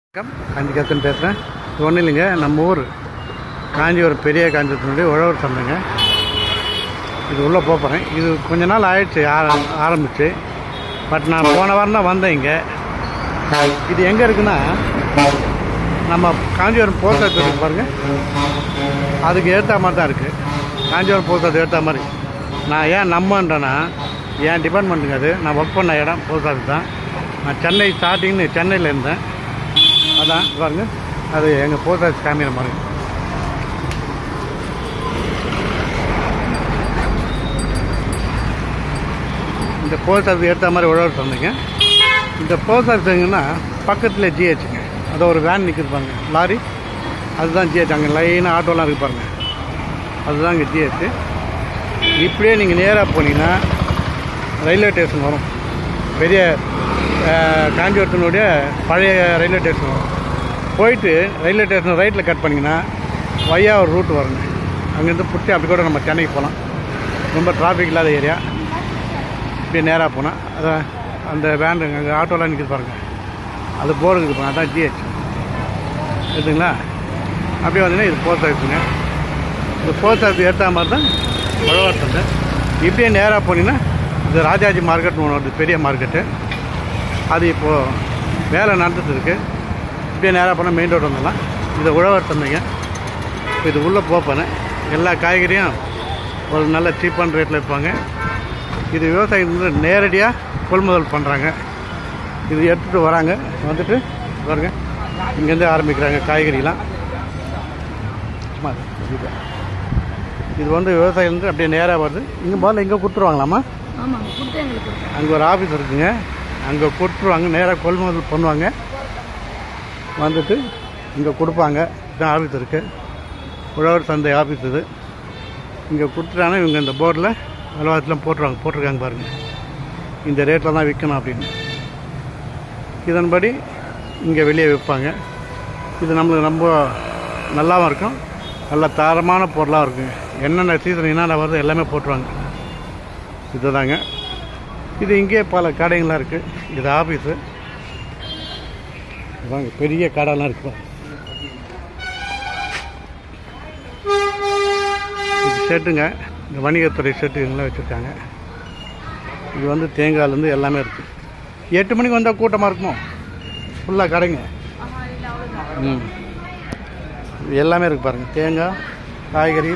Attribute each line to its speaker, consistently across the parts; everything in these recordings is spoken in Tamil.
Speaker 1: வணக்கம் காஞ்சிகத்தன் பேசுகிறேன் இது ஒன்றும் இல்லைங்க நம்ம ஊர் காஞ்சிபுரம் பெரிய காஞ்சிபுரத்தினுடைய உழவர் சந்தைங்க இது உள்ளே போகிறேன் இது கொஞ்ச நாள் ஆயிடுச்சு ஆர- ஆரம்பிச்சு பட் நான் போன வாரம் தான் வந்தேன் இங்கே இது எங்கே இருக்குன்னா நம்ம காஞ்சிபுரம் போஸ்ட் ஆஃபீஸ் இருக்கு பாருங்க அதுக்கு ஏற்ற மாதிரி தான் இருக்குது காஞ்சிபுரம் போஸ்ட் ஆஃபீஸ் ஏற்ற மாதிரி நான் ஏன் நம்மன்றேன்னா என் டிபார்ட்மெண்ட்டுங்க அது நான் ஒர்க் பண்ண இடம் போஸ்ட் ஆஃபீஸ் தான் நான் சென்னை ஸ்டார்டிங்னு சென்னையில் இருந்தேன் அதான் பாருங்க அது எங்கள் போஸ்ட் ஆஃபீஸ் காமிக்கிற மாதிரி இந்த போஸ்ட் ஆஃபீஸ் எடுத்த மாதிரி உழவர் சொன்னீங்க இந்த போஸ்ட் ஆஃபீஸ் எங்கன்னா பக்கத்தில் ஜிஹெச்சுங்க அது ஒரு வேன் நிற்குது பாருங்க லாரி அதுதான் ஜிஹெச் அங்கே லைனாக ஆட்டோலாம் இருக்கு பாருங்க அதுதான் இங்கே ஜிஹெச் இப்படியே நீங்கள் நேராக போனீங்கன்னா ரயில்வே ஸ்டேஷன் வரும் பெரிய அஹ், காஞ்சிபுரத்தினுடைய பழைய ரயில்வே ஸ்டேஷன் வரும் போயிட்டு ரயில்வே ஸ்டேஷன் ரைட்டில் கட் பண்ணிங்கன்னா வையா ஒரு ரூட் வருங்க அங்கேருந்து புட்டி அப்படி கூட நம்ம சென்னைக்கு போகலாம் ரொம்ப டிராஃபிக் இல்லாத ஏரியா இப்படியே நேராக போனால் அதான் அந்த வேன் அங்கே ஆட்டோலாம் நிற்கிது பாருங்க அது போர்டு இருக்குது பாருங்க அதான் ஜிஹெச் இருக்குங்களா அப்படியே வந்தீங்கன்னா இது போஸ்ட் ஆஃபீஸுங்க இந்த போஸ்ட் ஆஃபீஸ் எடுத்த மாதிரி தான் உழவர் சந்தை இப்படியே நேராக போனீங்கன்னா இது ராஜாஜி மார்க்கெட்னு ஒன்று வருது பெரிய மார்க்கெட்டு அது இப்போது வேலை நடந்துட்டு இருக்கு இப்படியே நேராக போனால் மெயின் ரோடு வந்துடலாம் இது உழவர் சந்தைங்க இப்போ இது உள்ளே போப்பேன் எல்லா காய்கறியும் ஒரு நல்ல சீப்பான ரேட்டில் இருப்பாங்க இது விவசாயம் வந்து நேரடியாக கொள்முதல் பண்ணுறாங்க இது எடுத்துகிட்டு வராங்க வந்துட்டு பாருங்க இங்கேருந்து ஆரம்பிக்கிறாங்க காய்கறிலாம் சும்மா இரு. இது வந்து விவசாயம் வந்து அப்படியே நேராக வருது இங்கே முதல்ல இங்கே கொடுத்துருவாங்களாம்மா
Speaker 2: ஆமாங்க கொடுத்து எங்களுக்கு கொடுத்தேன்
Speaker 1: அங்கே ஒரு ஆஃபீஸ் இருக்குங்க அங்கே கொடுத்துருவாங்க நேராக கொள்முதல் பண்ணுவாங்க வந்துட்டு இங்கே கொடுப்பாங்க இதான் ஆஃபீஸ் இருக்குது உழவர் சந்தை ஆஃபீஸ் இது இங்கே கொடுத்துட்டாங்கன்னா இவங்க இந்த போர்டில் விலவாசலாம் போட்டுருவாங்க போட்டிருக்காங்க பாருங்கள் இந்த ரேட்டில் தான் விற்கணும் அப்படின்னு இதன்படி இங்கே வெளியே விற்பாங்க இது நம்மளுக்கு ரொம்ப நல்லாவும் இருக்கும் நல்ல தரமான பொருளாக இருக்குங்க என்னென்ன சீசன் என்னென்ன வருது எல்லாமே போட்டுருவாங்க இதுதாங்க இது இங்கே பல கடைகள்லாம் இருக்குது இது ஆஃபீஸு வாங்க பெரிய கடைலாம் இருக்கு இது ஷெட்டுங்க இந்த வணிகத்துறை ஷெட்டு இவங்களாம் வச்சுருக்காங்க இது வந்து தேங்காய்லேருந்து எல்லாமே இருக்குது எட்டு மணிக்கு வந்தால் கூட்டமாக இருக்குமோ ஃபுல்லாக கடைங்க ம் இது எல்லாமே இருக்குது பாருங்கள் தேங்காய் காய்கறி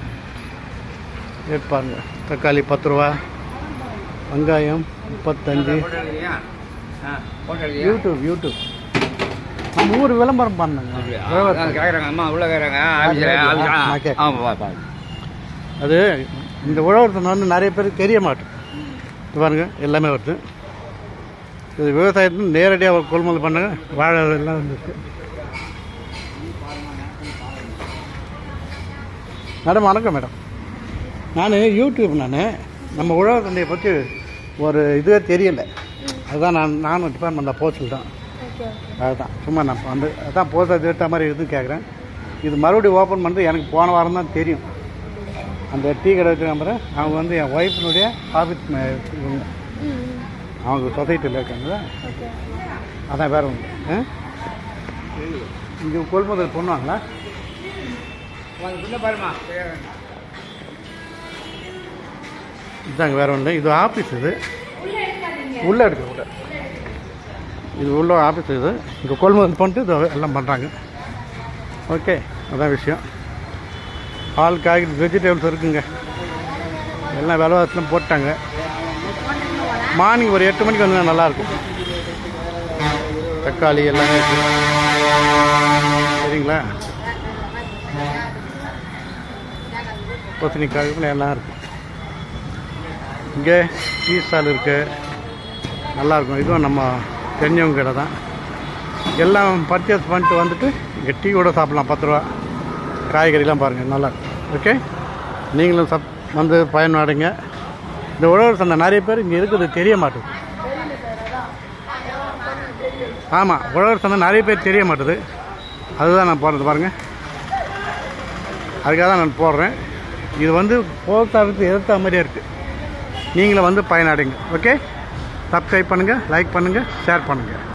Speaker 1: ரேட் பாருங்கள் தக்காளி பத்து ரூபா வெங்காயம் முப்பத்தஞ்சு யூடியூப் யூடியூப் நம்ம ஊர் விளம்பரம் பண்ணங்க
Speaker 3: கேக்குறாங்க அம்மா உள்ள கேக்குறாங்க ஆபீஸ்ல
Speaker 1: நான் கேட்கறேன்.
Speaker 3: ஆமா பா பா
Speaker 1: அது இந்த உழவர்த்தனை வந்து நிறைய பேருக்கு தெரிய மாட்டேன் இது பாருங்க எல்லாமே வருது இது விவசாயத்துக்கு நேரடியாக கொள்முதல் பண்ணாங்க வாழை எல்லாம் வந்துருக்கு மேடம் வணக்கம் மேடம் நான் யூடியூப் நான் நம்ம உழவர் சந்தையை பற்றி ஒரு இதுவே தெரியல அதுதான் நான் நானும் டிபார்ட்மெண்ட் போஸ்டில் தான்
Speaker 2: ஓகே ஓகே
Speaker 1: அதுதான் சும்மா நான் வந்து அதான் போஸ்ட் எடுத்த மாதிரி இது கேட்குறேன் இது மறுபடியும் ஓப்பன் பண்ணுறது எனக்கு போன வாரம் தான் தெரியும் அந்த டீ கடை வச்சுருக்காங்க பாரு, அவங்க வந்து என் ஒய்ஃபினுடைய ஆஃபீஸ் இவங்க
Speaker 2: ம்
Speaker 1: அவங்க சொசைட்டியில் இருக்காங்க
Speaker 2: ஓகே
Speaker 1: அதான் வேற ஒன்று இங்கே கொள்முதல் பண்ணுவாங்களா
Speaker 3: உள்ள பாருமா
Speaker 1: இதாங்க வேற ஒன்று இது ஆஃபீஸ் இது உள்ளே எடுக்க உள்ள இது உள்ள ஆஃபீஸ் இது இங்கே கொள்முதல் பண்ணிட்டு இது எல்லாம் பண்ணுறாங்க ஓகே அதான் விஷயம் பால் காய்கறி வெஜிடபிள்ஸ் இருக்குங்க எல்லாம் விலைவாசலாம் போட்டாங்க மார்னிங் ஒரு எட்டு மணிக்கு வந்தால் நல்லாயிருக்கும் தக்காளி எல்லாமே இருக்கு சரிங்களா பூசணிக்காய் இப்படி எல்லாம் இருக்கு இங்கே டீ ஸ்டால் இருக்குது நல்லாயிருக்கும் இதுவும் நம்ம தெரிஞ்சவங்க கடை தான் எல்லாம் பர்ச்சேஸ் பண்ணிட்டு வந்துட்டு இங்கே டீ கூட சாப்பிட்லாம் பத்து ரூபா காய்கறிலாம் பாருங்கள் நல்லா இருக்கும் ஓகே நீங்களும் சப் வந்து பயனடைங்க இந்த உழவர் சந்தை நிறைய பேர் இங்கே இருக்குது தெரிய மாட்டேது ஆமாம் உழவர் சந்தை நிறைய பேர் தெரிய மாட்டுது அதுதான் நான் போடுறது பாருங்கள் அதுக்காக தான் நான் போடுறேன் இது வந்து போஸ்ட் ஆஃபீஸ் எதிர்த்த மாதிரியே இருக்குது நீங்களும் வந்து பயனடைங்க ஓகே சப்ஸ்கிரைப் பண்ணுங்கள் லைக் பண்ணுங்கள் ஷேர் பண்ணுங்கள்